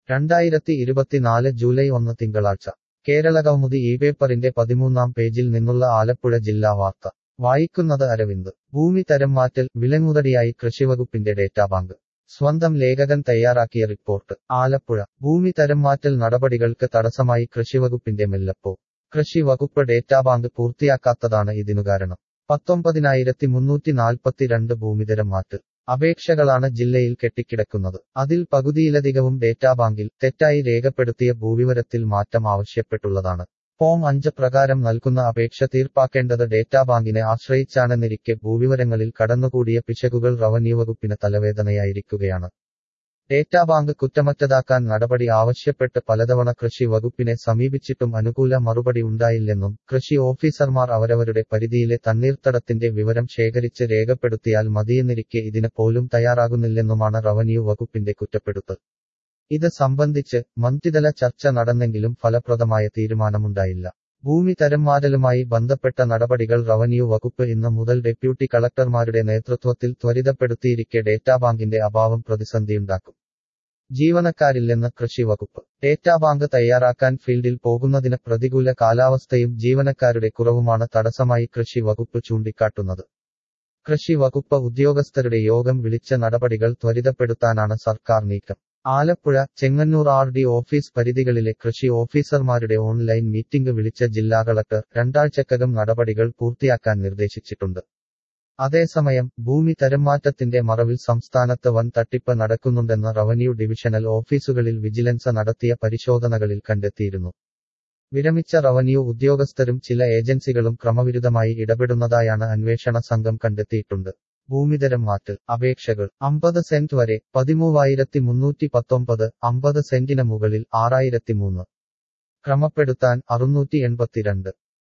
രണ്ടായിരത്തി ഇരുപത്തിനാല് ജൂലൈ ഒന്ന് തിങ്കളാഴ്ച കേരളകൗമുദി ഈ പേപ്പറിന്റെ പതിമൂന്നാം പേജിൽ നിന്നുള്ള ആലപ്പുഴ ജില്ലാ വാർത്ത വായിക്കുന്നത് അരവിന്ദ് ഭൂമി തരം മാറ്റൽ വിലങ്ങുതടിയായി കൃഷിവകുപ്പിന്റെ ഡേറ്റാബാങ്ക് സ്വന്തം ലേഖകൻ തയ്യാറാക്കിയ റിപ്പോർട്ട് ആലപ്പുഴ ഭൂമി തരം മാറ്റൽ നടപടികൾക്ക് തടസ്സമായി കൃഷിവകുപ്പിന്റെ മെല്ലപ്പോ കൃഷി വകുപ്പ് ഡേറ്റാബാങ്ക് പൂർത്തിയാക്കാത്തതാണ് ഇതിനു കാരണം പത്തൊമ്പതിനായിരത്തി മുന്നൂറ്റി നാൽപ്പത്തിരണ്ട് ഭൂമിതരം മാറ്റൽ അപേക്ഷകളാണ് ജില്ലയിൽ കെട്ടിക്കിടക്കുന്നത് അതിൽ പകുതിയിലധികവും ഡേറ്റാബാങ്കിൽ തെറ്റായി രേഖപ്പെടുത്തിയ ഭൂവിവരത്തിൽ മാറ്റം ആവശ്യപ്പെട്ടുള്ളതാണ് ഫോം അഞ്ച് പ്രകാരം നൽകുന്ന അപേക്ഷ തീർപ്പാക്കേണ്ടത് ഡേറ്റാബാങ്കിനെ ആശ്രയിച്ചാണെന്നിരിക്കെ ഭൂവിവരങ്ങളിൽ കടന്നുകൂടിയ പിശകുകൾ റവന്യൂ വകുപ്പിന് തലവേദനയായിരിക്കുകയാണ് ഡേറ്റാബാങ്ക് കുറ്റമറ്റതാക്കാൻ നടപടി ആവശ്യപ്പെട്ട് പലതവണ കൃഷി വകുപ്പിനെ സമീപിച്ചിട്ടും അനുകൂല മറുപടി ഉണ്ടായില്ലെന്നും കൃഷി ഓഫീസർമാർ അവരവരുടെ പരിധിയിലെ തണ്ണീർത്തടത്തിന്റെ വിവരം ശേഖരിച്ച് രേഖപ്പെടുത്തിയാൽ മതിയെന്നിരിക്കെ ഇതിന് പോലും തയ്യാറാകുന്നില്ലെന്നുമാണ് റവന്യൂ വകുപ്പിന്റെ കുറ്റപ്പെടുത്തൽ ഇത് സംബന്ധിച്ച് മന്ത്രിതല ചർച്ച നടന്നെങ്കിലും ഫലപ്രദമായ തീരുമാനമുണ്ടായില്ല ഭൂമി തരംമാറ്റലുമായി ബന്ധപ്പെട്ട നടപടികൾ റവന്യൂ വകുപ്പ് ഇന്ന് മുതൽ ഡെപ്യൂട്ടി കളക്ടർമാരുടെ നേതൃത്വത്തിൽ ത്വരിതപ്പെടുത്തിയിരിക്കെ ഡേറ്റാബാങ്കിന്റെ അഭാവം പ്രതിസന്ധിയുണ്ടാക്കും ജീവനക്കാരില്ലെന്ന് കൃഷി വകുപ്പ് ഡേറ്റാബാങ്ക് തയ്യാറാക്കാൻ ഫീൽഡിൽ പോകുന്നതിന് പ്രതികൂല കാലാവസ്ഥയും ജീവനക്കാരുടെ കുറവുമാണ് തടസ്സമായി കൃഷി വകുപ്പ് ചൂണ്ടിക്കാട്ടുന്നത് കൃഷി വകുപ്പ് ഉദ്യോഗസ്ഥരുടെ യോഗം വിളിച്ച നടപടികൾ ത്വരിതപ്പെടുത്താനാണ് സർക്കാർ നീക്കം Alappuzha Chengannur R D office പരിധികളിലെ കൃഷി ഓഫീസർമാരുടെ ഓൺലൈൻ മീറ്റിംഗ് വിളിച്ച ജില്ലാ കളക്ടർ രണ്ടാഴ്ചക്കകം നടപടികൾ പൂർത്തിയാക്കാൻ നിർദ്ദേശിച്ചിട്ടുണ്ട് അതേസമയം ഭൂമി തരംമാറ്റത്തിന്റെ മറവിൽ സംസ്ഥാനത്ത് വൻ തട്ടിപ്പ് നടക്കുന്നുണ്ടെന്ന് റവന്യൂ ഡിവിഷണൽ ഓഫീസുകളിൽ വിജിലൻസ് നടത്തിയ പരിശോധനകളിൽ കണ്ടെത്തിയിരുന്നു വിരമിച്ച റവന്യൂ ഉദ്യോഗസ്ഥരും ചില ഏജൻസികളും ക്രമവിരുദ്ധമായി ഇടപെടുന്നതായാണ് അന്വേഷണ സംഘം കണ്ടെത്തിയിട്ടുണ്ട് ഭൂമിതരം മാറ്റൽ അപേക്ഷകൾ അമ്പത് സെന്റ് വരെ പതിമൂവായിരത്തി മുന്നൂറ്റി പത്തൊമ്പത് അമ്പത് സെന്റിന് മുകളിൽ ആറായിരത്തി മൂന്ന് ക്രമപ്പെടുത്താൻ അറുന്നൂറ്റി എൺപത്തിരണ്ട്